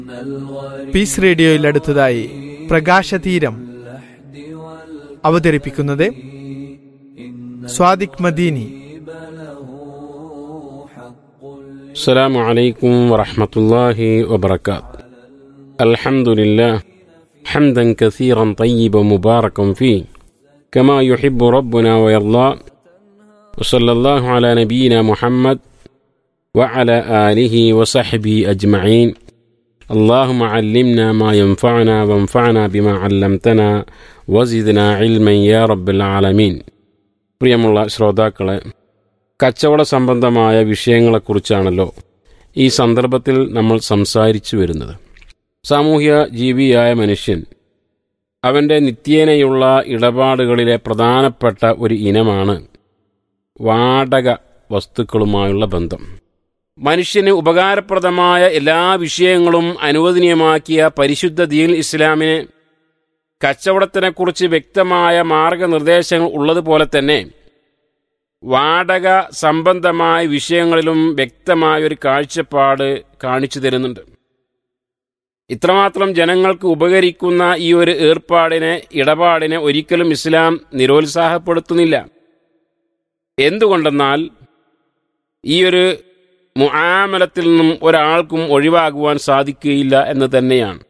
piece റേഡിയോയിൽ അടുത്തതായി പ്രകാശതീരം അവതരിപ്പിക്കുന്നത് സ്വാദിഖ് മദീനി السلام عليكم ورحمة الله وبركاته الحمد لله حمدا كثيرا طيبا مباركا فيه كما يحب ربنا ويرضى وصلى الله على نبينا محمد وعلى آله وصحبه أجمعين اللهم علمنا ما ينفعنا وانفعنا بما علمتنا وزدنا علما يا رب العالمين പ്രിയമുള്ള ശ്രോതാക്കളെ കച്ചവട സംബന്ധമായ വിഷയങ്ങളെക്കുറിച്ചാണല്ലോ ഈ സന്ദർഭത്തിൽ നമ്മൾ സംസാരിച്ചു വരുന്നത് സാമൂഹ്യ ജീവിയായ മനുഷ്യൻ അവൻ്റെ നിത്യേനയുള്ള ഇടപാടുകളിലെ പ്രധാനപ്പെട്ട ഒരു ഇനമാണ് വാടക വസ്തുക്കളുമായുള്ള ബന്ധം മനുഷ്യന് ഉപകാരപ്രദമായ എല്ലാ വിഷയങ്ങളും അനുവദനീയമാക്കിയ പരിശുദ്ധ ദീൻ ഇസ്ലാമിന് കച്ചവടത്തിനെക്കുറിച്ച് വ്യക്തമായ മാർഗനിർദ്ദേശങ്ങൾ ഉള്ളതുപോലെ തന്നെ വാടക സംബന്ധമായ വിഷയങ്ങളിലും വ്യക്തമായ ഒരു കാഴ്ചപ്പാട് കാണിച്ചു തരുന്നുണ്ട് ഇത്രമാത്രം ജനങ്ങൾക്ക് ഉപകരിക്കുന്ന ഈ ഒരു ഏർപ്പാടിനെ ഇടപാടിനെ ഒരിക്കലും ഇസ്ലാം നിരോത്സാഹപ്പെടുത്തുന്നില്ല എന്തുകൊണ്ടെന്നാൽ ഈ ഒരു മുആമലത്തിൽ നിന്നും ഒരാൾക്കും ഒഴിവാകുവാൻ സാധിക്കുകയില്ല എന്ന് തന്നെയാണ്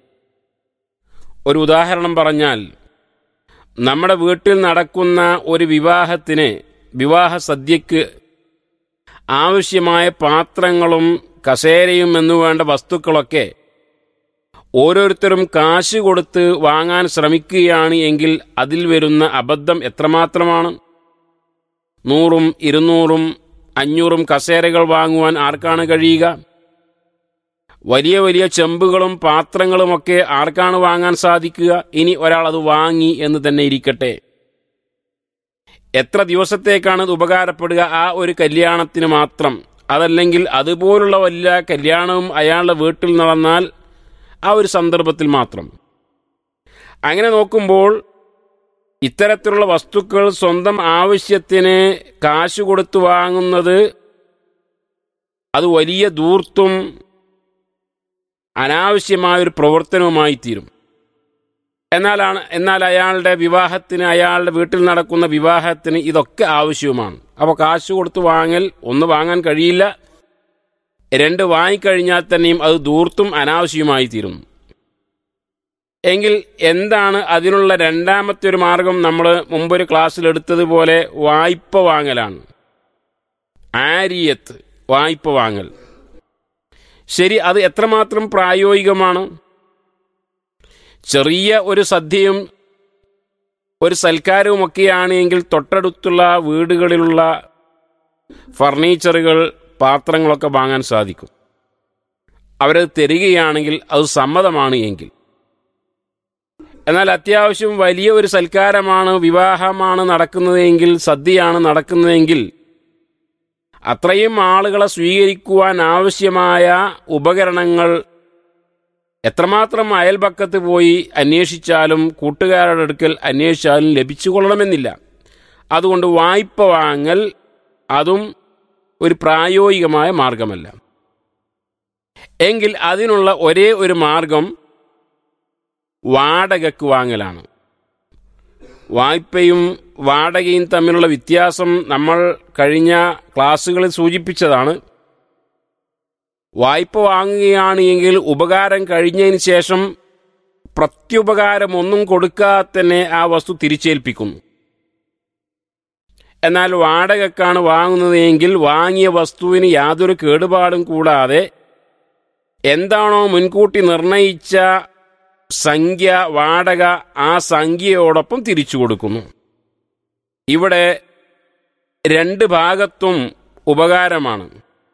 ഒരു ഉദാഹരണം പറഞ്ഞാൽ നമ്മുടെ വീട്ടിൽ നടക്കുന്ന ഒരു വിവാഹത്തിന് വിവാഹ സദ്യക്ക് ആവശ്യമായ പാത്രങ്ങളും കസേരയും എന്നു വേണ്ട വസ്തുക്കളൊക്കെ ഓരോരുത്തരും കാശ് കൊടുത്ത് വാങ്ങാൻ ശ്രമിക്കുകയാണ് എങ്കിൽ അതിൽ വരുന്ന അബദ്ധം എത്രമാത്രമാണ് നൂറും ഇരുന്നൂറും അഞ്ഞൂറും കസേരകൾ വാങ്ങുവാൻ ആർക്കാണ് കഴിയുക വലിയ വലിയ ചെമ്പുകളും പാത്രങ്ങളുമൊക്കെ ആർക്കാണ് വാങ്ങാൻ സാധിക്കുക ഇനി ഒരാൾ അത് വാങ്ങി എന്ന് തന്നെ ഇരിക്കട്ടെ എത്ര ദിവസത്തേക്കാണ് ഇത് ഉപകാരപ്പെടുക ആ ഒരു കല്യാണത്തിന് മാത്രം അതല്ലെങ്കിൽ അതുപോലുള്ള വലിയ കല്യാണവും അയാളുടെ വീട്ടിൽ നടന്നാൽ ആ ഒരു സന്ദർഭത്തിൽ മാത്രം അങ്ങനെ നോക്കുമ്പോൾ ഇത്തരത്തിലുള്ള വസ്തുക്കൾ സ്വന്തം ആവശ്യത്തിന് കാശ് കൊടുത്തു വാങ്ങുന്നത് അത് വലിയ ദൂർത്തും അനാവശ്യമായ ഒരു പ്രവർത്തനവുമായി തീരും എന്നാലാണ് എന്നാൽ അയാളുടെ വിവാഹത്തിന് അയാളുടെ വീട്ടിൽ നടക്കുന്ന വിവാഹത്തിന് ഇതൊക്കെ ആവശ്യവുമാണ് അപ്പോൾ കാശ് കൊടുത്ത് വാങ്ങൽ ഒന്ന് വാങ്ങാൻ കഴിയില്ല രണ്ട് വാങ്ങിക്കഴിഞ്ഞാൽ തന്നെയും അത് ദൂർത്തും അനാവശ്യവുമായി തീരുന്നു എങ്കിൽ എന്താണ് അതിനുള്ള രണ്ടാമത്തെ ഒരു മാർഗം നമ്മൾ മുമ്പൊരു ക്ലാസ്സിൽ എടുത്തതുപോലെ വായ്പ വാങ്ങലാണ് ആരിയത്ത് വായ്പ വാങ്ങൽ ശരി അത് എത്രമാത്രം പ്രായോഗികമാണ് ചെറിയ ഒരു സദ്യയും ഒരു സൽക്കാരവുമൊക്കെയാണ് എങ്കിൽ തൊട്ടടുത്തുള്ള വീടുകളിലുള്ള ഫർണിച്ചറുകൾ പാത്രങ്ങളൊക്കെ വാങ്ങാൻ സാധിക്കും അവരത് തരികയാണെങ്കിൽ അത് സമ്മതമാണ് എങ്കിൽ എന്നാൽ അത്യാവശ്യം വലിയ ഒരു സൽക്കാരമാണ് വിവാഹമാണ് നടക്കുന്നതെങ്കിൽ സദ്യയാണ് നടക്കുന്നതെങ്കിൽ അത്രയും ആളുകളെ സ്വീകരിക്കുവാൻ ആവശ്യമായ ഉപകരണങ്ങൾ എത്രമാത്രം അയൽപക്കത്ത് പോയി അന്വേഷിച്ചാലും കൂട്ടുകാരുടെ അടുക്കൽ അന്വേഷിച്ചാലും ലഭിച്ചുകൊള്ളണമെന്നില്ല അതുകൊണ്ട് വായ്പ വാങ്ങൽ അതും ഒരു പ്രായോഗികമായ മാർഗമല്ല എങ്കിൽ അതിനുള്ള ഒരേ ഒരു മാർഗം വാടകയ്ക്ക് വാങ്ങലാണ് വായ്പയും വാടകയും തമ്മിലുള്ള വ്യത്യാസം നമ്മൾ കഴിഞ്ഞ ക്ലാസ്സുകളിൽ സൂചിപ്പിച്ചതാണ് വായ്പ വാങ്ങുകയാണ് എങ്കിൽ ഉപകാരം കഴിഞ്ഞതിന് ശേഷം പ്രത്യുപകാരം ഒന്നും കൊടുക്കാതെ തന്നെ ആ വസ്തു തിരിച്ചേൽപ്പിക്കുന്നു എന്നാൽ വാടകക്കാണ് വാങ്ങുന്നത് എങ്കിൽ വാങ്ങിയ വസ്തുവിന് യാതൊരു കേടുപാടും കൂടാതെ എന്താണോ മുൻകൂട്ടി നിർണയിച്ച സംഖ്യ വാടക ആ സംഖ്യയോടൊപ്പം തിരിച്ചു കൊടുക്കുന്നു ഇവിടെ രണ്ട് ഭാഗത്തും ഉപകാരമാണ്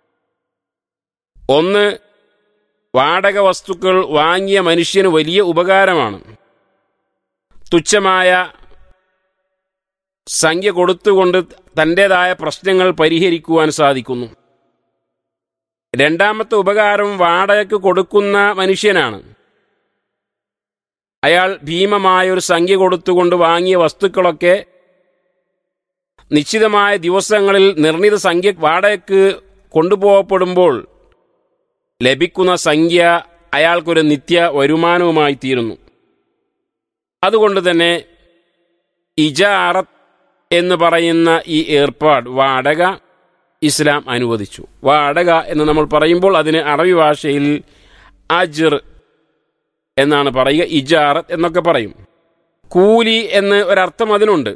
ഒന്ന് വാടക വസ്തുക്കൾ വാങ്ങിയ മനുഷ്യന് വലിയ ഉപകാരമാണ് തുച്ഛമായ സംഖ്യ കൊടുത്തുകൊണ്ട് തൻ്റെതായ പ്രശ്നങ്ങൾ പരിഹരിക്കുവാൻ സാധിക്കുന്നു രണ്ടാമത്തെ ഉപകാരം വാടകയ്ക്ക് കൊടുക്കുന്ന മനുഷ്യനാണ് അയാൾ ഭീമമായ ഒരു സംഖ്യ കൊടുത്തുകൊണ്ട് വാങ്ങിയ വസ്തുക്കളൊക്കെ നിശ്ചിതമായ ദിവസങ്ങളിൽ നിർണിത സംഖ്യ വാടകയ്ക്ക് കൊണ്ടുപോകപ്പെടുമ്പോൾ ലഭിക്കുന്ന സംഖ്യ അയാൾക്കൊരു നിത്യ വരുമാനവുമായി തീരുന്നു അതുകൊണ്ട് തന്നെ ഇജാറത്ത് എന്ന് പറയുന്ന ഈ ഏർപ്പാട് വാടക ഇസ്ലാം അനുവദിച്ചു വാടക എന്ന് നമ്മൾ പറയുമ്പോൾ അതിന് അറബി ഭാഷയിൽ അജിർ എന്നാണ് പറയുക ഇജാറത്ത് എന്നൊക്കെ പറയും കൂലി എന്ന് ഒരർത്ഥം അതിനുണ്ട്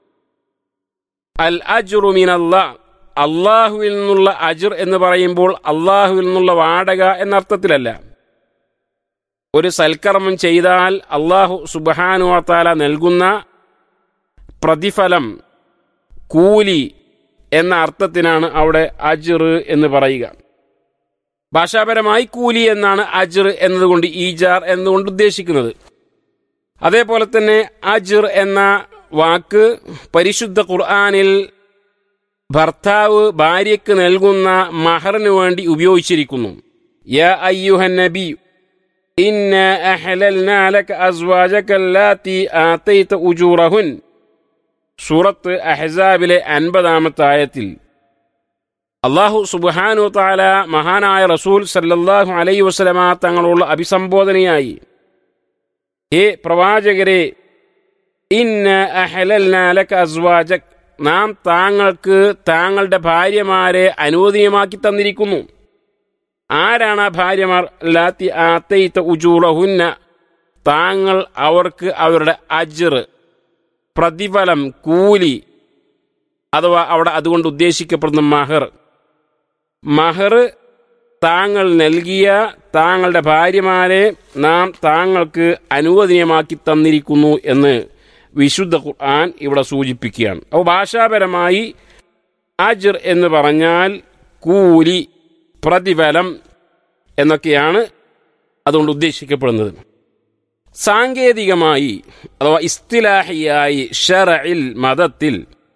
അൽ അജുറുമീനല്ല അള്ളാഹുവിൽ നിന്നുള്ള അജിർ എന്ന് പറയുമ്പോൾ അള്ളാഹുവിൽ നിന്നുള്ള വാടക എന്ന അർത്ഥത്തിലല്ല ഒരു സൽക്കർമ്മം ചെയ്താൽ അള്ളാഹു സുബാനുവാത്താല നൽകുന്ന പ്രതിഫലം കൂലി എന്ന അർത്ഥത്തിനാണ് അവിടെ അജിർ എന്ന് പറയുക ഭാഷാപരമായി കൂലി എന്നാണ് അജിർ എന്നതുകൊണ്ട് ഈജാർ എന്നതുകൊണ്ട് ഉദ്ദേശിക്കുന്നത് അതേപോലെ തന്നെ അജിർ എന്ന വാക്ക് പരിശുദ്ധ ഖുർആാനിൽ ഭർത്താവ് ഭാര്യയ്ക്ക് നൽകുന്ന മഹറിന് വേണ്ടി ഉപയോഗിച്ചിരിക്കുന്നു യ അയ്യുഹൻ നബി ഇന്ന അഹലൽനാ ലക അസ്വാജക അല്ലാത്തി ആതൈത ഉജൂറഹുൻ സൂറത്ത് അഹ്സാബിലെ അൻപതാമത്തെ ആയത്തിൽ അള്ളാഹു സുബ്ഹാനു താല മഹാനായ റസൂൽ സല്ലല്ലാഹു അലൈഹി വസല്ലമ തങ്ങളുള്ള അഭിസംബോധനയായി ഹേ പ്രവാചകരെ ഇന്ന അഹലൽനാലക അസ്വാജക് നാം താങ്കൾക്ക് താങ്കളുടെ ഭാര്യമാരെ അനുവദനീയമാക്കി തന്നിരിക്കുന്നു ആരാണ് ആ ഭാര്യമാർ ലാത്തി ആത്തയിത്ത ഉജൂറഹുന്ന താങ്കൾ അവർക്ക് അവരുടെ അജിർ പ്രതിഫലം കൂലി അഥവാ അവിടെ അതുകൊണ്ട് ഉദ്ദേശിക്കപ്പെടുന്ന മഹർ മഹർ താങ്കൾ നൽകിയ താങ്കളുടെ ഭാര്യമാരെ നാം താങ്കൾക്ക് അനുവദനീയമാക്കി തന്നിരിക്കുന്നു എന്ന് വിശുദ്ധ ഖുർആൻ ഇവിടെ സൂചിപ്പിക്കുകയാണ് അപ്പോൾ ഭാഷാപരമായി അജിർ എന്ന് പറഞ്ഞാൽ കൂലി പ്രതിഫലം എന്നൊക്കെയാണ് അതുകൊണ്ട് ഉദ്ദേശിക്കപ്പെടുന്നത് സാങ്കേതികമായി അഥവാ ഇസ്തിലാഹിയായി ഷറയിൽ മതത്തിൽ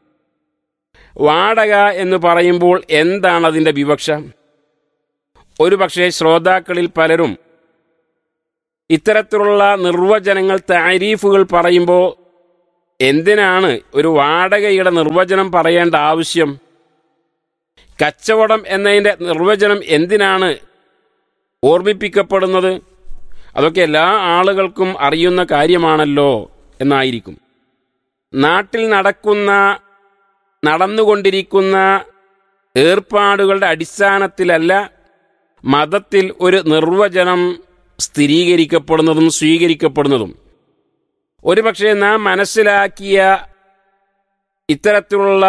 വാടക എന്ന് പറയുമ്പോൾ എന്താണ് അതിൻ്റെ വിവക്ഷ ഒരു പക്ഷേ ശ്രോതാക്കളിൽ പലരും ഇത്തരത്തിലുള്ള നിർവചനങ്ങൾ താരീഫുകൾ പറയുമ്പോൾ എന്തിനാണ് ഒരു വാടകയുടെ നിർവചനം പറയേണ്ട ആവശ്യം കച്ചവടം എന്നതിൻ്റെ നിർവചനം എന്തിനാണ് ഓർമ്മിപ്പിക്കപ്പെടുന്നത് അതൊക്കെ എല്ലാ ആളുകൾക്കും അറിയുന്ന കാര്യമാണല്ലോ എന്നായിരിക്കും നാട്ടിൽ നടക്കുന്ന നടന്നുകൊണ്ടിരിക്കുന്ന ഏർപ്പാടുകളുടെ അടിസ്ഥാനത്തിലല്ല മതത്തിൽ ഒരു നിർവചനം സ്ഥിരീകരിക്കപ്പെടുന്നതും സ്വീകരിക്കപ്പെടുന്നതും ഒരുപക്ഷെ നാം മനസ്സിലാക്കിയ ഇത്തരത്തിലുള്ള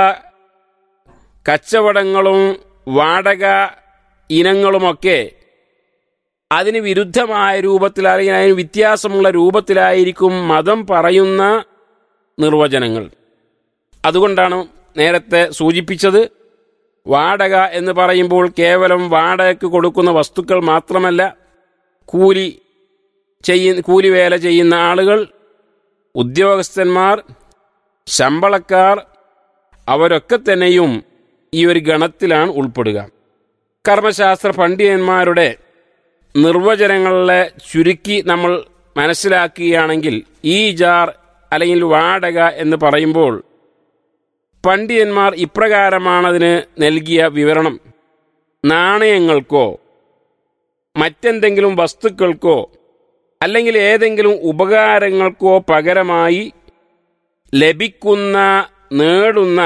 കച്ചവടങ്ങളും വാടക ഇനങ്ങളുമൊക്കെ അതിന് വിരുദ്ധമായ രൂപത്തിൽ അല്ലെങ്കിൽ അതിന് വ്യത്യാസമുള്ള രൂപത്തിലായിരിക്കും മതം പറയുന്ന നിർവചനങ്ങൾ അതുകൊണ്ടാണ് നേരത്തെ സൂചിപ്പിച്ചത് വാടക എന്ന് പറയുമ്പോൾ കേവലം വാടകയ്ക്ക് കൊടുക്കുന്ന വസ്തുക്കൾ മാത്രമല്ല കൂലി ചെയ്യ കൂലി വേല ചെയ്യുന്ന ആളുകൾ ഉദ്യോഗസ്ഥന്മാർ ശമ്പളക്കാർ അവരൊക്കെ തന്നെയും ഈ ഒരു ഗണത്തിലാണ് ഉൾപ്പെടുക കർമ്മശാസ്ത്ര പണ്ഡിതന്മാരുടെ നിർവചനങ്ങളെ ചുരുക്കി നമ്മൾ മനസ്സിലാക്കുകയാണെങ്കിൽ ഈ ജാർ അല്ലെങ്കിൽ വാടക എന്ന് പറയുമ്പോൾ പണ്ഡിതന്മാർ ഇപ്രകാരമാണ് അതിന് നൽകിയ വിവരണം നാണയങ്ങൾക്കോ മറ്റെന്തെങ്കിലും വസ്തുക്കൾക്കോ അല്ലെങ്കിൽ ഏതെങ്കിലും ഉപകാരങ്ങൾക്കോ പകരമായി ലഭിക്കുന്ന നേടുന്ന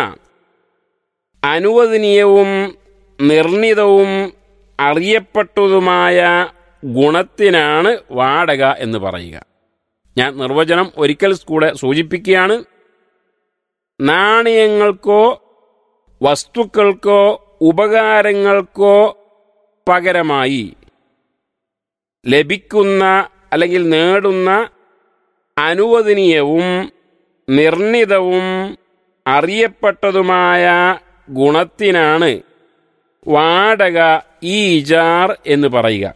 അനുവദനീയവും നിർണിതവും അറിയപ്പെട്ടതുമായ ഗുണത്തിനാണ് വാടക എന്ന് പറയുക ഞാൻ നിർവചനം ഒരിക്കൽ കൂടെ സൂചിപ്പിക്കുകയാണ് നാണയങ്ങൾക്കോ വസ്തുക്കൾക്കോ ഉപകാരങ്ങൾക്കോ പകരമായി ലഭിക്കുന്ന അല്ലെങ്കിൽ നേടുന്ന അനുവദനീയവും നിർണിതവും അറിയപ്പെട്ടതുമായ ഗുണത്തിനാണ് വാടക ഈജാർ എന്ന് പറയുക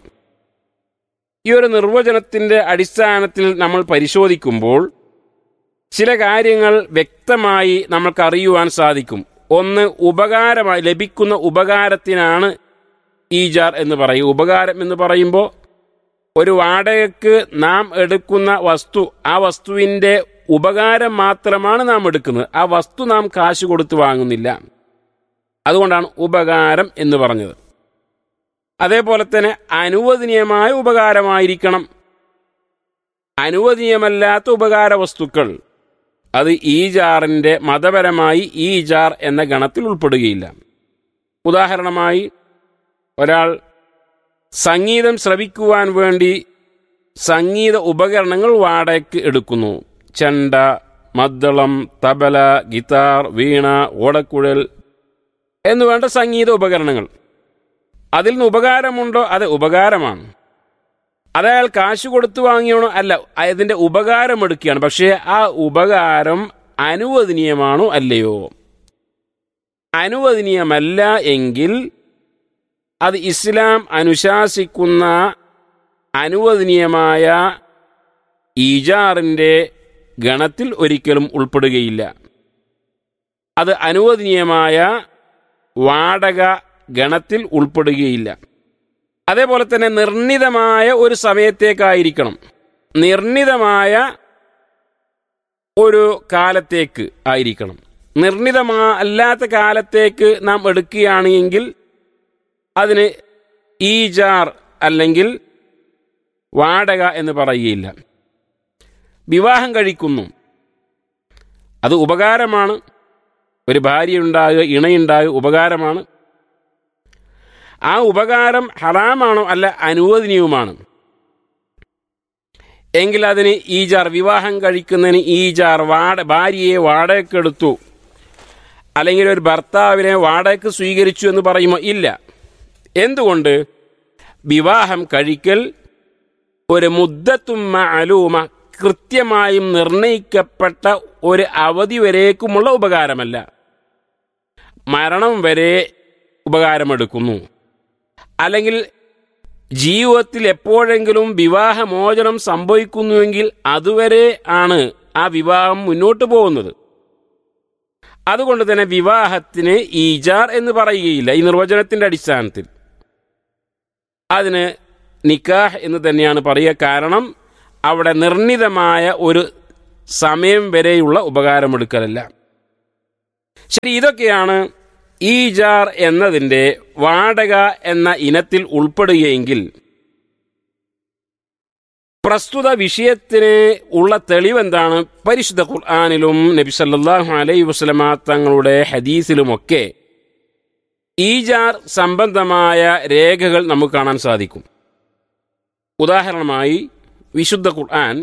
ഈ ഒരു നിർവചനത്തിന്റെ അടിസ്ഥാനത്തിൽ നമ്മൾ പരിശോധിക്കുമ്പോൾ ചില കാര്യങ്ങൾ വ്യക്തമായി നമ്മൾക്കറിയുവാൻ സാധിക്കും ഒന്ന് ഉപകാരമായി ലഭിക്കുന്ന ഉപകാരത്തിനാണ് ഈജാർ എന്ന് പറയും ഉപകാരം എന്ന് പറയുമ്പോൾ ഒരു വാടകയ്ക്ക് നാം എടുക്കുന്ന വസ്തു ആ വസ്തുവിൻ്റെ ഉപകാരം മാത്രമാണ് നാം എടുക്കുന്നത് ആ വസ്തു നാം കാശ് കൊടുത്ത് വാങ്ങുന്നില്ല അതുകൊണ്ടാണ് ഉപകാരം എന്ന് പറഞ്ഞത് അതേപോലെ തന്നെ അനുവദനീയമായ ഉപകാരമായിരിക്കണം അനുവദനീയമല്ലാത്ത ഉപകാര വസ്തുക്കൾ അത് ഈജാറിന്റെ മതപരമായി ഈജാർ എന്ന ഗണത്തിൽ ഉൾപ്പെടുകയില്ല ഉദാഹരണമായി ഒരാൾ സംഗീതം ശ്രവിക്കുവാൻ വേണ്ടി സംഗീത ഉപകരണങ്ങൾ വാടകയ്ക്ക് എടുക്കുന്നു ചെണ്ട മദ്ദളം തബല ഗിത്താർ വീണ ഓടക്കുഴൽ എന്നുവേണ്ട സംഗീത ഉപകരണങ്ങൾ അതിൽ നിന്ന് ഉപകാരമുണ്ടോ അത് ഉപകാരമാണ് അതയാൾ കാശ് കൊടുത്തു വാങ്ങിയാണോ അല്ല അതിന്റെ ഉപകാരം എടുക്കുകയാണ് പക്ഷേ ആ ഉപകാരം അനുവദനീയമാണോ അല്ലയോ അനുവദനീയമല്ല എങ്കിൽ അത് ഇസ്ലാം അനുശാസിക്കുന്ന അനുവദനീയമായ ഈജാറിന്റെ ഗണത്തിൽ ഒരിക്കലും ഉൾപ്പെടുകയില്ല അത് അനുവദനീയമായ വാടക ഗണത്തിൽ ഉൾപ്പെടുകയില്ല അതേപോലെ തന്നെ നിർണിതമായ ഒരു സമയത്തേക്കായിരിക്കണം നിർണിതമായ ഒരു കാലത്തേക്ക് ആയിരിക്കണം നിർണിതമാ അല്ലാത്ത കാലത്തേക്ക് നാം എടുക്കുകയാണെങ്കിൽ അതിന് ഈജാർ അല്ലെങ്കിൽ വാടക എന്ന് പറയുകയില്ല വിവാഹം കഴിക്കുന്നു അത് ഉപകാരമാണ് ഒരു ഭാര്യ ഉണ്ടാകുക ഇണയുണ്ടാകുക ഉപകാരമാണ് ആ ഉപകാരം ഹറാമാണോ അല്ല അനുവദനീയവുമാണ് എങ്കിൽ അതിന് ഈജാർ വിവാഹം കഴിക്കുന്നതിന് ഈജാർ വാട ഭാര്യയെ വാടകയ്ക്കെടുത്തു അല്ലെങ്കിൽ ഒരു ഭർത്താവിനെ വാടകയ്ക്ക് സ്വീകരിച്ചു എന്ന് പറയുമോ ഇല്ല എന്തുകൊണ്ട് വിവാഹം കഴിക്കൽ ഒരു മുദ്ദത്തും അലൂമ കൃത്യമായും നിർണയിക്കപ്പെട്ട ഒരു അവധി വരേക്കുമുള്ള ഉപകാരമല്ല മരണം വരെ ഉപകാരമെടുക്കുന്നു അല്ലെങ്കിൽ ജീവിതത്തിൽ എപ്പോഴെങ്കിലും വിവാഹമോചനം സംഭവിക്കുന്നുവെങ്കിൽ അതുവരെ ആണ് ആ വിവാഹം മുന്നോട്ട് പോകുന്നത് അതുകൊണ്ട് തന്നെ വിവാഹത്തിന് ഈജാർ എന്ന് പറയുകയില്ല ഈ നിർവചനത്തിന്റെ അടിസ്ഥാനത്തിൽ അതിന് നിക്കാഹ് എന്ന് തന്നെയാണ് പറയുക കാരണം അവിടെ നിർണിതമായ ഒരു സമയം വരെയുള്ള ഉപകാരമെടുക്കലല്ല ശരി ഇതൊക്കെയാണ് ഈജാർ എന്നതിൻ്റെ വാടക എന്ന ഇനത്തിൽ ഉൾപ്പെടുകയെങ്കിൽ പ്രസ്തുത വിഷയത്തിന് ഉള്ള തെളിവെന്താണ് പരിശുദ്ധ ഖുർആാനിലും നബി സല്ലല്ലാഹു അലൈഹി വസല്ലമ തങ്ങളുടെ ഹദീസിലുമൊക്കെ ഈജാർ സംബന്ധമായ രേഖകൾ നമുക്ക് കാണാൻ സാധിക്കും ഉദാഹരണമായി വിശുദ്ധ ഖുർആൻ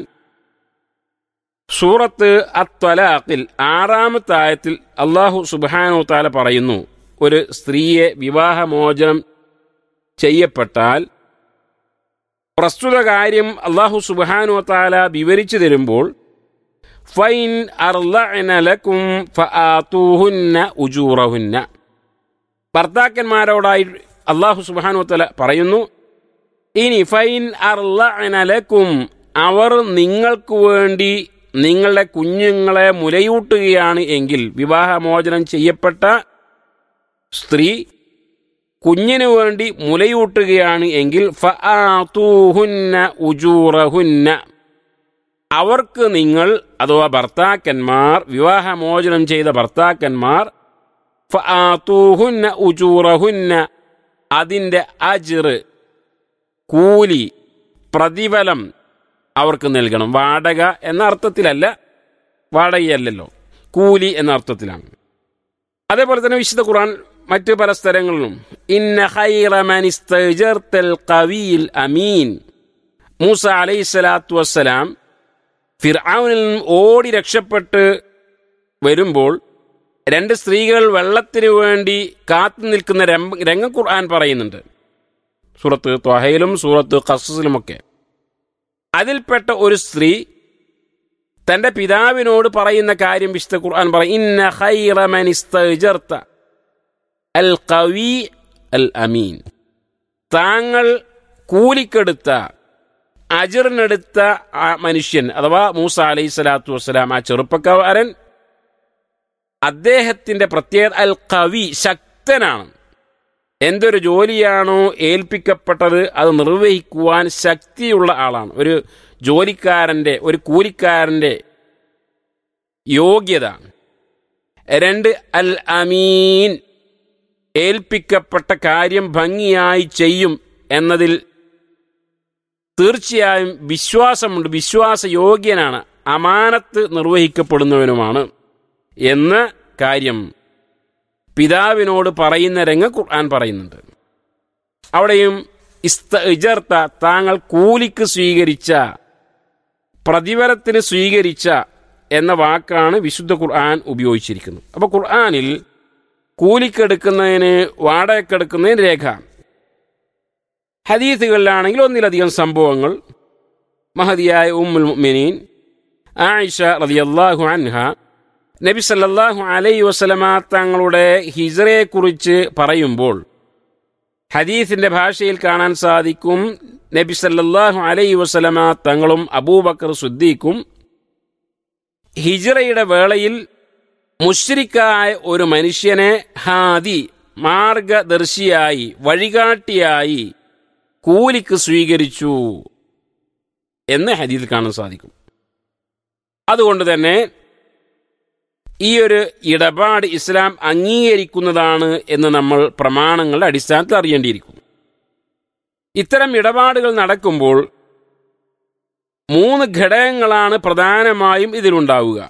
സൂറത്ത് അത്വലാഖിൽ ആറാമത്തെ ആയത്തിൽ അള്ളാഹു സുബാനു താല പറയുന്നു ഒരു സ്ത്രീയെ വിവാഹമോചനം ചെയ്യപ്പെട്ടാൽ പ്രസ്തുത കാര്യം അള്ളാഹു സുബാനു താല വിവരിച്ചു തരുമ്പോൾ ഫൈൻ അർലക്കും ഫആതൂഹുന്ന ഉജൂറഹുന്ന ഭർത്താക്കന്മാരോടായി അള്ളാഹു സുബാനു താല പറയുന്നു ഇനി ഫൈൻ അർലക്കും അവർ നിങ്ങൾക്ക് വേണ്ടി നിങ്ങളുടെ കുഞ്ഞുങ്ങളെ മുലയൂട്ടുകയാണ് എങ്കിൽ വിവാഹമോചനം ചെയ്യപ്പെട്ട സ്ത്രീ കുഞ്ഞിനു വേണ്ടി മുലയൂട്ടുകയാണ് എങ്കിൽ ഫആതൂഹുന്ന ഉജൂറഹുന്ന അവർക്ക് നിങ്ങൾ അഥവാ ഭർത്താക്കന്മാർ വിവാഹമോചനം ചെയ്ത ഭർത്താക്കന്മാർ ഫആതൂഹുന്ന ഉജൂറഹുന്ന അതിൻ്റെ അജിറ് കൂലി പ്രതിഫലം അവർക്ക് നൽകണം വാടക എന്ന അർത്ഥത്തിലല്ല വാടകയല്ലല്ലോ കൂലി എന്ന അർത്ഥത്തിലാണ് അതേപോലെ തന്നെ വിശുദ്ധ ഖുർആൻ മറ്റ് പല സ്ഥലങ്ങളിലും ഇന്ന ഖൈറ മൻ ഇസ്തജർതൽ ഖവിയിൽ അമീൻ മൂസ അലൈഹി സ്വലാത്തു വസ്സലാം ഫിർആനിൽ നിന്നും ഓടി രക്ഷപ്പെട്ട് വരുമ്പോൾ രണ്ട് സ്ത്രീകൾ വെള്ളത്തിന് വേണ്ടി കാത്തു നിൽക്കുന്ന രംഗം ഖുർആൻ പറയുന്നുണ്ട് സൂറത്ത് ത്വഹയിലും സൂറത്ത് ഖസസിലുമൊക്കെ അതിൽപ്പെട്ട ഒരു സ്ത്രീ തന്റെ പിതാവിനോട് പറയുന്ന കാര്യം വിശുദ്ധ ഖുർആൻ പറയും ഇന്ന ഖൈറ മൻ ഇസ്തജർത അൽ ഖവി അൽ അമീൻ താങ്കൾ കൂലിക്കെടുത്ത അജിറിനെടുത്ത ആ മനുഷ്യൻ അഥവാ മൂസ അലൈഹി സ്വലാത്തു വസ്സലാം ആ ചെറുപ്പക്കാരൻ അദ്ദേഹത്തിന്റെ പ്രത്യേകത അൽ കവി ശക്തനാണ് എന്തൊരു ജോലിയാണോ ഏൽപ്പിക്കപ്പെട്ടത് അത് നിർവഹിക്കുവാൻ ശക്തിയുള്ള ആളാണ് ഒരു ജോലിക്കാരന്റെ ഒരു കൂലിക്കാരന്റെ യോഗ്യത രണ്ട് അൽ അമീൻ ഏൽപ്പിക്കപ്പെട്ട കാര്യം ഭംഗിയായി ചെയ്യും എന്നതിൽ തീർച്ചയായും വിശ്വാസമുണ്ട് വിശ്വാസയോഗ്യനാണ് അമാനത്ത് നിർവഹിക്കപ്പെടുന്നവനുമാണ് എന്ന കാര്യം പിതാവിനോട് പറയുന്ന രംഗ ഖുർആൻ പറയുന്നുണ്ട് അവിടെയും ഇസ്തജർത്ത താങ്കൾ കൂലിക്ക് സ്വീകരിച്ച പ്രതിഫലത്തിന് സ്വീകരിച്ച എന്ന വാക്കാണ് വിശുദ്ധ ഖുർആൻ ഉപയോഗിച്ചിരിക്കുന്നത് അപ്പോൾ ഖുർആനിൽ കൂലിക്കെടുക്കുന്നതിന് വാടകയ്ക്കെടുക്കുന്നതിന് രേഖ ഹദീസുകളിലാണെങ്കിൽ ഒന്നിലധികം സംഭവങ്ങൾ മഹതിയായ ഉമ്മുൽ മുഅ്മിനീൻ ആയിഷ റളിയല്ലാഹു അൻഹ നബി സല്ലല്ലാഹു അലൈഹി വസല്ലമ തങ്ങളുടെ ഹിജറയെക്കുറിച്ച് പറയുമ്പോൾ ഹദീസിന്റെ ഭാഷയിൽ കാണാൻ സാധിക്കും നബി സല്ലല്ലാഹു അലൈഹി വസല്ലമ തങ്ങളും അബൂബക്കർ സുദ്ദീഖും ഹിജറയുടെ വേളയിൽ മുഷ്രിക്കായ ഒരു മനുഷ്യനെ ഹാദി മാർഗദർശിയായി വഴികാട്ടിയായി കൂലിക്ക് സ്വീകരിച്ചു എന്ന് ഹദീസിൽ കാണാൻ സാധിക്കും അതുകൊണ്ട് തന്നെ ഈ ഒരു ഇടപാട് ഇസ്ലാം അംഗീകരിക്കുന്നതാണ് എന്ന് നമ്മൾ പ്രമാണങ്ങളുടെ അടിസ്ഥാനത്തിൽ അറിയേണ്ടിയിരിക്കും ഇത്തരം ഇടപാടുകൾ നടക്കുമ്പോൾ മൂന്ന് ഘടകങ്ങളാണ് പ്രധാനമായും ഇതിലുണ്ടാവുക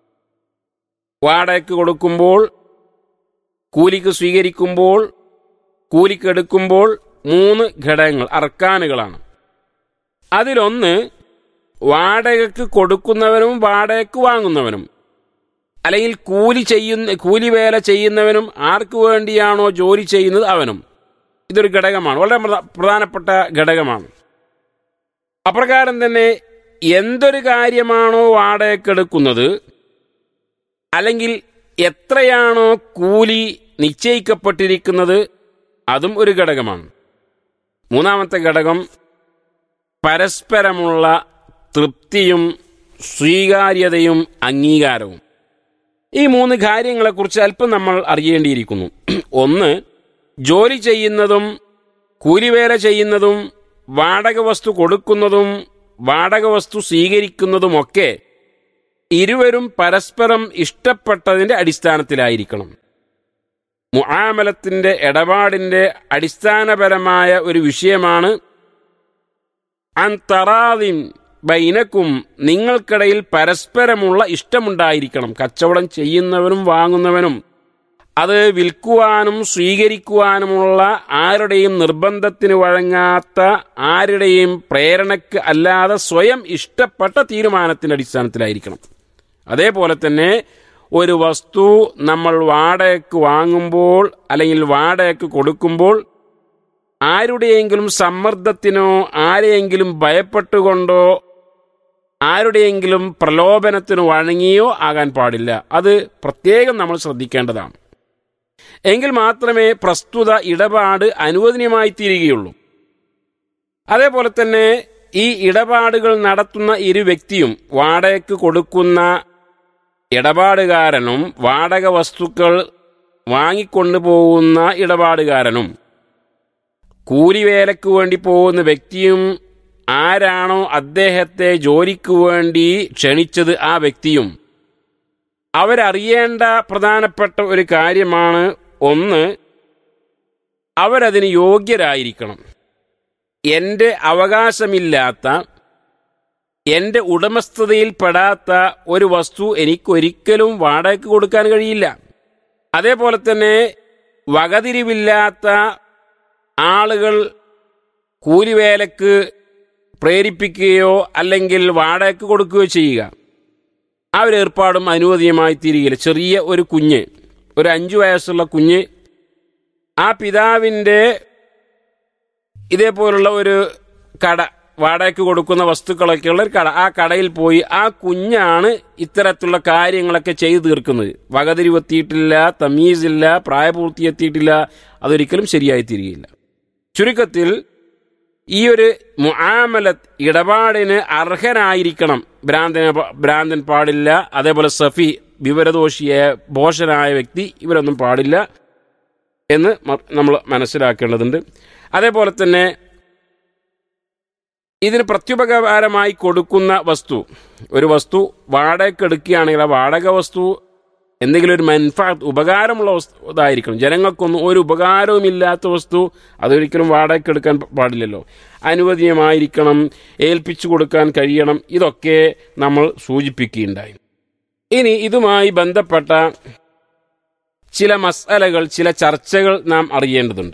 വാടകയ്ക്ക് കൊടുക്കുമ്പോൾ കൂലിക്ക് സ്വീകരിക്കുമ്പോൾ കൂലിക്കെടുക്കുമ്പോൾ മൂന്ന് ഘടകങ്ങൾ അർക്കാനുകളാണ് അതിലൊന്ന് വാടകയ്ക്ക് കൊടുക്കുന്നവനും വാടകയ്ക്ക് വാങ്ങുന്നവനും അല്ലെങ്കിൽ കൂലി ചെയ്യുന്ന കൂലി വേല ചെയ്യുന്നവനും ആർക്ക് വേണ്ടിയാണോ ജോലി ചെയ്യുന്നത് അവനും ഇതൊരു ഘടകമാണ് വളരെ പ്രധ- പ്രധാനപ്പെട്ട ഘടകമാണ് അപ്രകാരം തന്നെ എന്തൊരു കാര്യമാണോ വാടകയ്ക്കെടുക്കുന്നത് അല്ലെങ്കിൽ എത്രയാണോ കൂലി നിശ്ചയിക്കപ്പെട്ടിരിക്കുന്നത് അതും ഒരു ഘടകമാണ് മൂന്നാമത്തെ ഘടകം പരസ്പരമുള്ള തൃപ്തിയും സ്വീകാര്യതയും അംഗീകാരവും ഈ മൂന്ന് കാര്യങ്ങളെക്കുറിച്ച് അല്പം നമ്മൾ അറിയേണ്ടിയിരിക്കുന്നു ഒന്ന് ജോലി ചെയ്യുന്നതും കൂലിവേല ചെയ്യുന്നതും വാടക വസ്തു കൊടുക്കുന്നതും വാടക വസ്തു സ്വീകരിക്കുന്നതുമൊക്കെ ഇരുവരും പരസ്പരം ഇഷ്ടപ്പെട്ടതിന്റെ അടിസ്ഥാനത്തിലായിരിക്കണം മുആമലത്തിന്റെ ഇടപാടിന്റെ അടിസ്ഥാനപരമായ ഒരു വിഷയമാണ് അന്തറാദിൻ ബൈനക്കും നിങ്ങൾക്കിടയിൽ പരസ്പരമുള്ള ഇഷ്ടമുണ്ടായിരിക്കണം കച്ചവടം ചെയ്യുന്നവനും വാങ്ങുന്നവനും അത് വിൽക്കുവാനും സ്വീകരിക്കുവാനുമുള്ള ആരുടെയും നിർബന്ധത്തിന് വഴങ്ങാത്ത ആരുടെയും പ്രേരണയ്ക്ക് അല്ലാതെ സ്വയം ഇഷ്ടപ്പെട്ട തീരുമാനത്തിന്റെ അടിസ്ഥാനത്തിലായിരിക്കണം അതേപോലെ തന്നെ ഒരു വസ്തു നമ്മൾ വാടകയ്ക്ക് വാങ്ങുമ്പോൾ അല്ലെങ്കിൽ വാടകയ്ക്ക് കൊടുക്കുമ്പോൾ ആരുടെയെങ്കിലും സമ്മർദ്ദത്തിനോ ആരെയെങ്കിലും ഭയപ്പെട്ടുകൊണ്ടോ ആരുടെയെങ്കിലും പ്രലോഭനത്തിനോ വഴങ്ങിയോ ആകാൻ പാടില്ല അത് പ്രത്യേകം നമ്മൾ ശ്രദ്ധിക്കേണ്ടതാണ് എങ്കിൽ മാത്രമേ പ്രസ്തുത ഇടപാട് അനുവദനീയമായി തീരുകയുള്ളൂ അതേപോലെ തന്നെ ഈ ഇടപാടുകൾ നടത്തുന്ന ഇരു വ്യക്തിയും വാടകയ്ക്ക് കൊടുക്കുന്ന ഇടപാടുകാരനും വാടക വസ്തുക്കൾ വാങ്ങിക്കൊണ്ടുപോകുന്ന ഇടപാടുകാരനും കൂലിവേലയ്ക്ക് വേണ്ടി പോകുന്ന വ്യക്തിയും ആരാണോ അദ്ദേഹത്തെ ജോലിക്ക് വേണ്ടി ക്ഷണിച്ചത് ആ വ്യക്തിയും അവരറിയേണ്ട പ്രധാനപ്പെട്ട ഒരു കാര്യമാണ് ഒന്ന് അവരതിന് യോഗ്യരായിരിക്കണം എൻ്റെ അവകാശമില്ലാത്ത എൻ്റെ ഉടമസ്ഥതയിൽപ്പെടാത്ത ഒരു വസ്തു എനിക്കൊരിക്കലും വാടകയ്ക്ക് കൊടുക്കാൻ കഴിയില്ല അതേപോലെ തന്നെ വകതിരിവില്ലാത്ത ആളുകൾ കൂലിവേലക്ക് പ്രേരിപ്പിക്കുകയോ അല്ലെങ്കിൽ വാടകയ്ക്ക് കൊടുക്കുകയോ ചെയ്യുക ആ ഒരു ഏർപ്പാടും അനുവദീയമായി തീരുകയില്ല ചെറിയ ഒരു കുഞ്ഞ് ഒരു അഞ്ചു വയസ്സുള്ള കുഞ്ഞ് ആ പിതാവിൻ്റെ ഇതേപോലുള്ള ഒരു കട വാടകയ്ക്ക് കൊടുക്കുന്ന വസ്തുക്കളൊക്കെയുള്ള ഒരു കട ആ കടയിൽ പോയി ആ കുഞ്ഞാണ് ഇത്തരത്തിലുള്ള കാര്യങ്ങളൊക്കെ ചെയ്തു തീർക്കുന്നത് വകതിരിവെത്തിയിട്ടില്ല തമീസില്ല പ്രായപൂർത്തി എത്തിയിട്ടില്ല അതൊരിക്കലും ശരിയായി തീരുകയില്ല ചുരുക്കത്തിൽ ഈ ഒരു മുആമലത്ത് ഇടപാടിന് അർഹനായിരിക്കണം ഭ്രാന്തന ഭ്രാന്തൻ പാടില്ല അതേപോലെ സഫി വിവരദോഷിയായ ഭോഷനായ വ്യക്തി ഇവരൊന്നും പാടില്ല എന്ന് നമ്മൾ മനസ്സിലാക്കേണ്ടതുണ്ട് അതേപോലെ തന്നെ ഇതിന് പ്രത്യുപകാരമായി കൊടുക്കുന്ന വസ്തു ഒരു വസ്തു വാടകയ്ക്ക് എടുക്കുകയാണെങ്കിൽ ആ വാടക വസ്തു എന്തെങ്കിലും ഒരു മൻഫാത്ത് ഉപകാരമുള്ള വസ്തു ഇതായിരിക്കണം ജനങ്ങൾക്കൊന്നും ഒരു ഉപകാരവും ഇല്ലാത്ത വസ്തു അതൊരിക്കലും വാടകയ്ക്ക് എടുക്കാൻ പാടില്ലല്ലോ അനുവദനീയമായിരിക്കണം ഏൽപ്പിച്ചു കൊടുക്കാൻ കഴിയണം ഇതൊക്കെ നമ്മൾ സൂചിപ്പിക്കുകയുണ്ടായി ഇനി ഇതുമായി ബന്ധപ്പെട്ട ചില മസാലകൾ ചില ചർച്ചകൾ നാം അറിയേണ്ടതുണ്ട്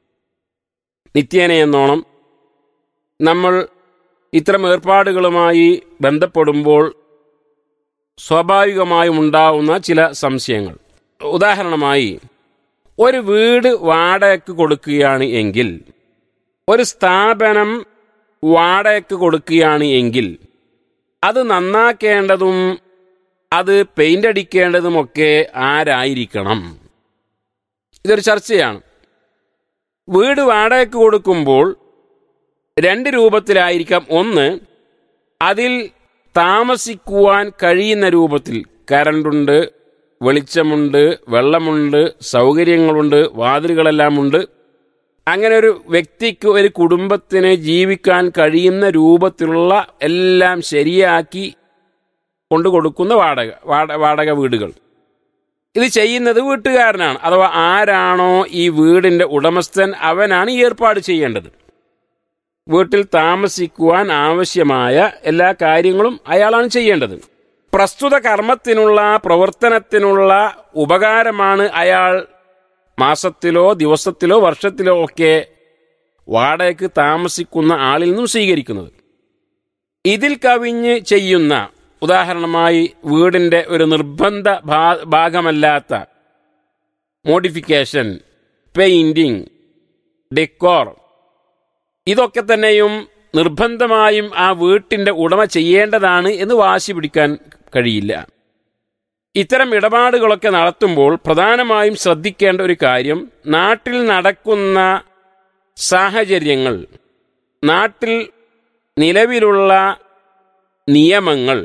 നിത്യേന എന്നോണം നമ്മൾ ഇത്തരം ഏർപ്പാടുകളുമായി ബന്ധപ്പെടുമ്പോൾ സ്വാഭാവികമായും ഉണ്ടാവുന്ന ചില സംശയങ്ങൾ ഉദാഹരണമായി ഒരു വീട് വാടകയ്ക്ക് കൊടുക്കുകയാണ് എങ്കിൽ ഒരു സ്ഥാപനം വാടകയ്ക്ക് കൊടുക്കുകയാണ് എങ്കിൽ അത് നന്നാക്കേണ്ടതും അത് പെയിന്റ് അടിക്കേണ്ടതുമൊക്കെ ആരായിരിക്കണം ഇതൊരു ചർച്ചയാണ് വീട് വാടകയ്ക്ക് കൊടുക്കുമ്പോൾ രണ്ട് രൂപത്തിലായിരിക്കാം ഒന്ന് അതിൽ താമസിക്കുവാൻ കഴിയുന്ന രൂപത്തിൽ കരണ്ടുണ്ട് വെളിച്ചമുണ്ട് വെള്ളമുണ്ട് സൗകര്യങ്ങളുണ്ട് വാതിലുകളെല്ലാം ഉണ്ട് അങ്ങനെ ഒരു വ്യക്തിക്ക് ഒരു കുടുംബത്തിന് ജീവിക്കാൻ കഴിയുന്ന രൂപത്തിലുള്ള എല്ലാം ശരിയാക്കി കൊണ്ടു കൊടുക്കുന്ന വാടക വാട- വാടക വീടുകൾ ഇത് ചെയ്യുന്നത് വീട്ടുകാരനാണ് അഥവാ ആരാണോ ഈ വീടിന്റെ ഉടമസ്ഥൻ അവനാണ് ഈ ഏർപ്പാട് ചെയ്യേണ്ടത് വീട്ടിൽ താമസിക്കുവാൻ ആവശ്യമായ എല്ലാ കാര്യങ്ങളും അയാളാണ് ചെയ്യേണ്ടത് പ്രസ്തുത കർമ്മത്തിനുള്ള പ്രവർത്തനത്തിനുള്ള ഉപകാരമാണ് അയാൾ മാസത്തിലോ ദിവസത്തിലോ വർഷത്തിലോ ഒക്കെ വാടകയ്ക്ക് താമസിക്കുന്ന ആളിൽ നിന്നും സ്വീകരിക്കുന്നത് ഇതിൽ കവിഞ്ഞ് ചെയ്യുന്ന ഉദാഹരണമായി വീടിന്റെ ഒരു നിർബന്ധ ഭാ- ഭാഗമല്ലാത്ത മോഡിഫിക്കേഷൻ പെയിന്റിംഗ് ഡെക്കോർ ഇതൊക്കെ തന്നെയും നിർബന്ധമായും ആ വീട്ടിന്റെ ഉടമ ചെയ്യേണ്ടതാണ് എന്ന് വാശി പിടിക്കാൻ കഴിയില്ല ഇത്തരം ഇടപാടുകളൊക്കെ നടത്തുമ്പോൾ പ്രധാനമായും ശ്രദ്ധിക്കേണ്ട ഒരു കാര്യം നാട്ടിൽ നടക്കുന്ന സാഹചര്യങ്ങൾ നാട്ടിൽ നിലവിലുള്ള നിയമങ്ങൾ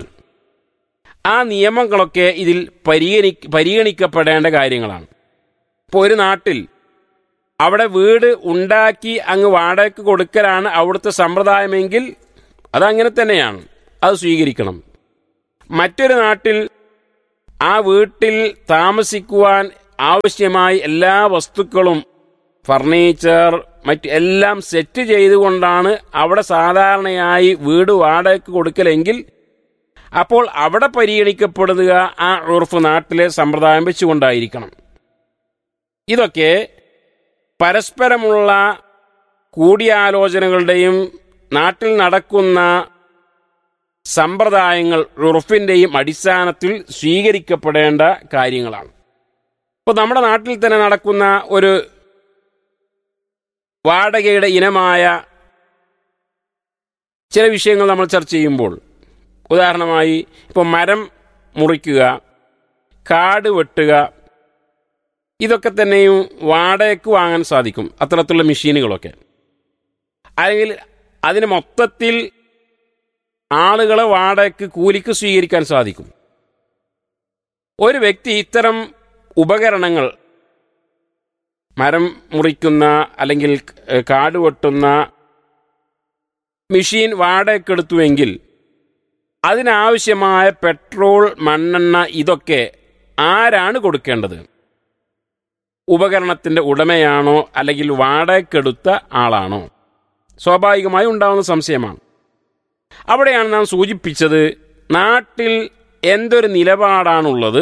ആ നിയമങ്ങളൊക്കെ ഇതിൽ പരിഗണി പരിഗണിക്കപ്പെടേണ്ട കാര്യങ്ങളാണ് ഇപ്പോൾ ഒരു നാട്ടിൽ അവിടെ വീട് ഉണ്ടാക്കി അങ്ങ് വാടകയ്ക്ക് കൊടുക്കലാണ് അവിടുത്തെ സമ്പ്രദായമെങ്കിൽ അതങ്ങനെ തന്നെയാണ് അത് സ്വീകരിക്കണം മറ്റൊരു നാട്ടിൽ ആ വീട്ടിൽ താമസിക്കുവാൻ ആവശ്യമായ എല്ലാ വസ്തുക്കളും ഫർണിച്ചർ മറ്റ് എല്ലാം സെറ്റ് ചെയ്തുകൊണ്ടാണ് അവിടെ സാധാരണയായി വീട് വാടകയ്ക്ക് കൊടുക്കലെങ്കിൽ അപ്പോൾ അവിടെ പരിഗണിക്കപ്പെടുക ആ ഉറഫ് നാട്ടിലെ സമ്പ്രദായം വെച്ചുകൊണ്ടായിരിക്കണം ഇതൊക്കെ പരസ്പരമുള്ള കൂടിയാലോചനകളുടെയും നാട്ടിൽ നടക്കുന്ന സമ്പ്രദായങ്ങൾ ഉറഫിന്റെയും അടിസ്ഥാനത്തിൽ സ്വീകരിക്കപ്പെടേണ്ട കാര്യങ്ങളാണ് ഇപ്പോൾ നമ്മുടെ നാട്ടിൽ തന്നെ നടക്കുന്ന ഒരു വാടകയുടെ ഇനമായ ചില വിഷയങ്ങൾ നമ്മൾ ചർച്ച ചെയ്യുമ്പോൾ ഉദാഹരണമായി ഇപ്പോൾ മരം മുറിക്കുക കാട് വെട്ടുക ഇതൊക്കെ തന്നെയും വാടകയ്ക്ക് വാങ്ങാൻ സാധിക്കും അത്തരത്തിലുള്ള മെഷീനുകളൊക്കെ അല്ലെങ്കിൽ അതിന് മൊത്തത്തിൽ ആളുകളെ വാടകയ്ക്ക് കൂലിക്ക് സ്വീകരിക്കാൻ സാധിക്കും ഒരു വ്യക്തി ഇത്തരം ഉപകരണങ്ങൾ മരം മുറിക്കുന്ന അല്ലെങ്കിൽ ഏഹ്, കാട് വെട്ടുന്ന മെഷീൻ വാടകയ്ക്കെടുത്തുവെങ്കിൽ അതിനാവശ്യമായ പെട്രോൾ മണ്ണെണ്ണ ഇതൊക്കെ ആരാണ് കൊടുക്കേണ്ടത് ഉപകരണത്തിന്റെ ഉടമയാണോ അല്ലെങ്കിൽ വാടകയ്ക്കെടുത്ത ആളാണോ സ്വാഭാവികമായി ഉണ്ടാവുന്ന സംശയമാണ് അവിടെയാണ് നാം സൂചിപ്പിച്ചത് നാട്ടിൽ എന്തൊരു നിലപാടാണുള്ളത്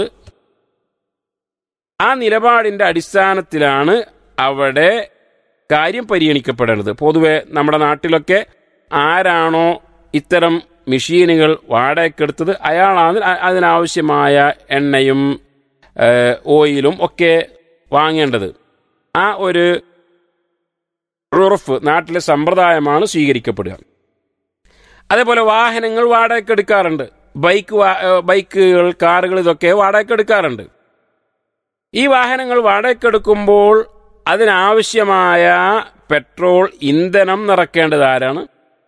ആ നിലപാടിന്റെ അടിസ്ഥാനത്തിലാണ് അവിടെ കാര്യം പരിഗണിക്കപ്പെടേണ്ടത് പൊതുവെ നമ്മുടെ നാട്ടിലൊക്കെ ആരാണോ ഇത്തരം മെഷീനുകൾ വാടകയ്ക്കെടുത്തത് അയാളാണ് അ- അതിനാവശ്യമായ എണ്ണയും ഏഹ്, ഓയിലും ഒക്കെ വാങ്ങേണ്ടത് ആ ഒരു ഉറഫ് നാട്ടിലെ സമ്പ്രദായമാണ് സ്വീകരിക്കപ്പെടുക അതേപോലെ വാഹനങ്ങൾ വാടകയ്ക്ക് എടുക്കാറുണ്ട് ബൈക്ക് വാ- ഏഹ് ബൈക്കുകൾ കാറുകൾ ഇതൊക്കെ വാടകയ്ക്ക് എടുക്കാറുണ്ട് ഈ വാഹനങ്ങൾ വാടകയ്ക്ക് എടുക്കുമ്പോൾ അതിനാവശ്യമായ പെട്രോൾ ഇന്ധനം നിറക്കേണ്ടത് ആരാണ്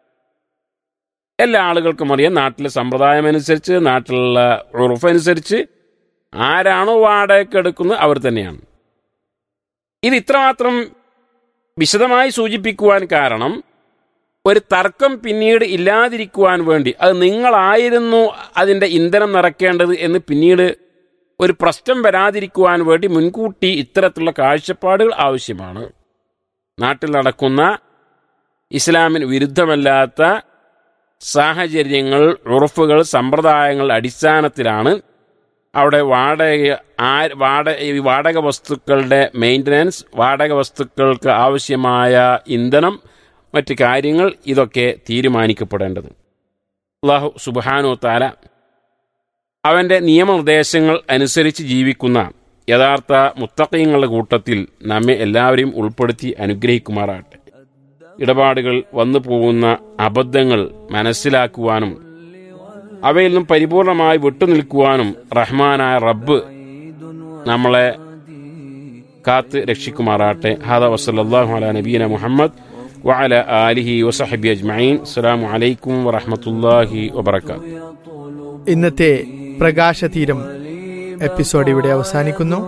എല്ലാ ആളുകൾക്കും അറിയാം നാട്ടിലെ സമ്പ്രദായം അനുസരിച്ച് നാട്ടിലുള്ള ഉറഫ് അനുസരിച്ച് ആരാണോ വാടകയ്ക്ക് എടുക്കുന്നത് അവർ തന്നെയാണ് ഇത് ഇത്രമാത്രം വിശദമായി സൂചിപ്പിക്കുവാൻ കാരണം ഒരു തർക്കം പിന്നീട് ഇല്ലാതിരിക്കുവാൻ വേണ്ടി അത് നിങ്ങളായിരുന്നു അതിൻ്റെ ഇന്ധനം നിറയ്ക്കേണ്ടത് എന്ന് പിന്നീട് ഒരു പ്രശ്നം വരാതിരിക്കുവാൻ വേണ്ടി മുൻകൂട്ടി ഇത്തരത്തിലുള്ള കാഴ്ചപ്പാടുകൾ ആവശ്യമാണ് നാട്ടിൽ നടക്കുന്ന ഇസ്ലാമിന് വിരുദ്ധമല്ലാത്ത സാഹചര്യങ്ങൾ ഉറഫുകൾ സമ്പ്രദായങ്ങൾ അടിസ്ഥാനത്തിലാണ് അവിടെ വാടക ആ വാടക ഈ വാടക വസ്തുക്കളുടെ മെയിൻ്റനൻസ് വാടക വസ്തുക്കൾക്ക് ആവശ്യമായ ഇന്ധനം മറ്റ് കാര്യങ്ങൾ ഇതൊക്കെ തീരുമാനിക്കപ്പെടേണ്ടത് അള്ളാഹു സുബാനു താല അവൻ്റെ നിയമനിർദ്ദേശങ്ങൾ അനുസരിച്ച് ജീവിക്കുന്ന യഥാർത്ഥ മുത്തക്കയങ്ങളുടെ കൂട്ടത്തിൽ നമ്മെ എല്ലാവരെയും ഉൾപ്പെടുത്തി അനുഗ്രഹിക്കുമാറാട്ടെ ഇടപാടുകൾ വന്നു പോകുന്ന അബദ്ധങ്ങൾ മനസ്സിലാക്കുവാനും അവയിൽ നിന്നും പരിപൂർണമായി വിട്ടുനിൽക്കുവാനും റഹ്മാനായ റബ്ബ് നമ്മളെ കാത്ത് രക്ഷിക്കുമാറാട്ടെ ഹാദ വസല്ലാഹു അല നബീന മുഹമ്മദ് വഅല ആലിഹി വസഹബി അജ്മഈൻ അസ്സലാമു അലൈക്കും വറഹ്മത്തുള്ളാഹി വബറകാതുഹു ഇന്നത്തെ പ്രകാശതീരം എപ്പിസോഡ് ഇവിടെ അവസാനിക്കുന്നു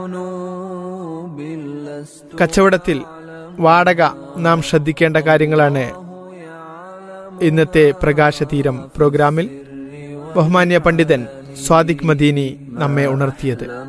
കച്ചവടത്തിൽ വാടക നാം ശ്രദ്ധിക്കേണ്ട കാര്യങ്ങളാണ് ഇന്നത്തെ പ്രകാശതീരം പ്രോഗ്രാമിൽ ബഹുമാന്യ പണ്ഡിതൻ സ്വാദിഖ് മദീനി നമ്മെ ഉണർത്തിയത്